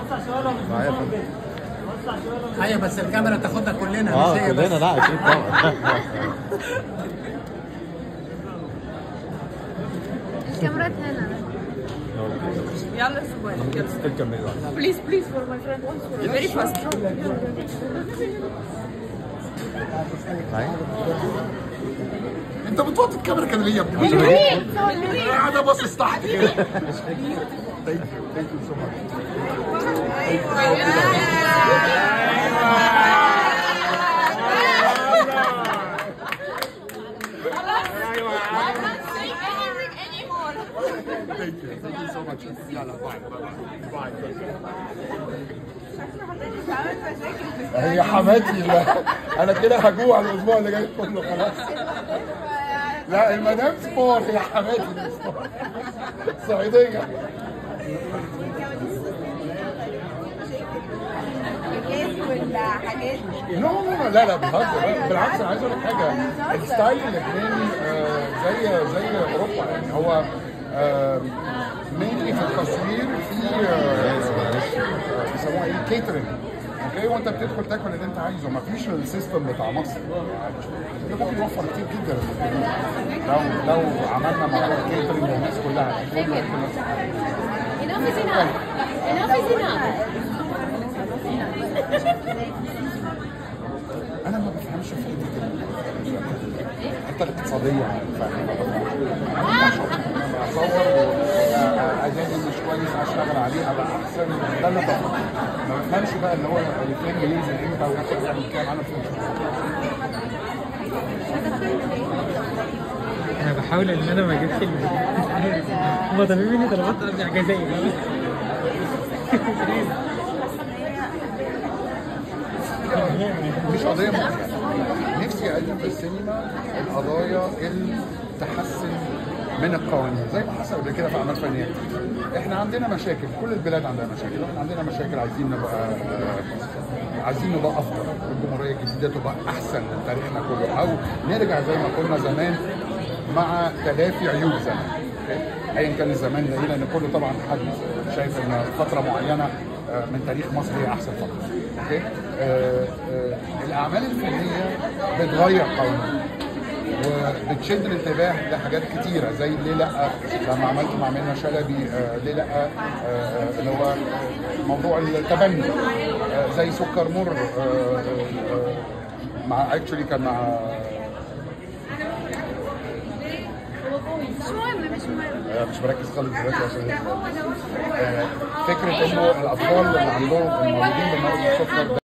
معايا فندم ايوه بس الكاميرا تاخدنا كلنا اه مش هي بس. كلنا لا اكيد طبعا الكاميرات هنا يلا سؤال يلا تكمل بليز بليز فور ماي فريند فيري فاست انت بتوطي الكاميرا كده ليه يا ابني؟ انا باصص تحت كده ثانك يو ثانك يو سو ماتش ثانك يو ثانك يو سو ماتش لا لا باي باي باي هي حماتي لا انا كده هجوع الاسبوع اللي جاي كله خلاص لا المدام سبور هي حماتي دي سبور صعيديه والحاجات لا لا لا لا بهزر لا، بالعكس انا عايز اقول لك حاجه الستايل اللبناني آه، زي زي اوروبا يعني هو مينلي في التصوير في آه، آه، بيسموها ايه كيترنج اوكي وانت بتدخل تاكل اللي انت عايزه مفيش السيستم بتاع مصر ده ممكن يوفر كتير جدا لو لو عملنا موضوع كيترنج للناس كلها كله ياكل نفس الحاجة. enough is enough enough is enough انا ما بفهمش في حته ال- الحته الاقتصاديه فاهم اصور اجازي مش كويس اشتغل عليه ابقى احسن ده اللي بفهم ما بفهمش بقى اللي هو الفيلم ينزل امتى وياخد يعمل كام انا فهمت انا بحاول ان انا ما اجيبش ال هما طالبين مني طلبات اعجازيه مش قضيه معينه نفسي اقدم في السينما القضايا اللي تحسن من القوانين زي ما حصل قبل كده في اعمال فنيه كتير. احنا عندنا مشاكل كل البلاد عندها مشاكل احنا عندنا مشاكل عايزين نبقى آه، عايزين نبقى افضل الجمهوريه الجديده تبقى احسن من تاريخنا كله او نرجع زي ما كنا زمان مع تلافي عيوب زمان أوكي؟ ايا كان الزمان ده إيه، لان كله طبعا حد شايف ان فتره معينه آه، من تاريخ مصر هي احسن فتره اوكي آه، آه، الاعمال الفنيه بتغير قوانين وبتشد الانتباه لحاجات كتيره زي ليه لا لما عملت مع منى شلبي آه، ليه لا آه، آه، اللي هو موضوع التبني آه، زي سكر مر آه، آه، آه، مع اكشولي كان مع مش مهم مش مهم آه، مش مركز خالص دلوقتي عشان آه، فكره انه الاطفال اللي عندهم المولودين بمرض السكر ده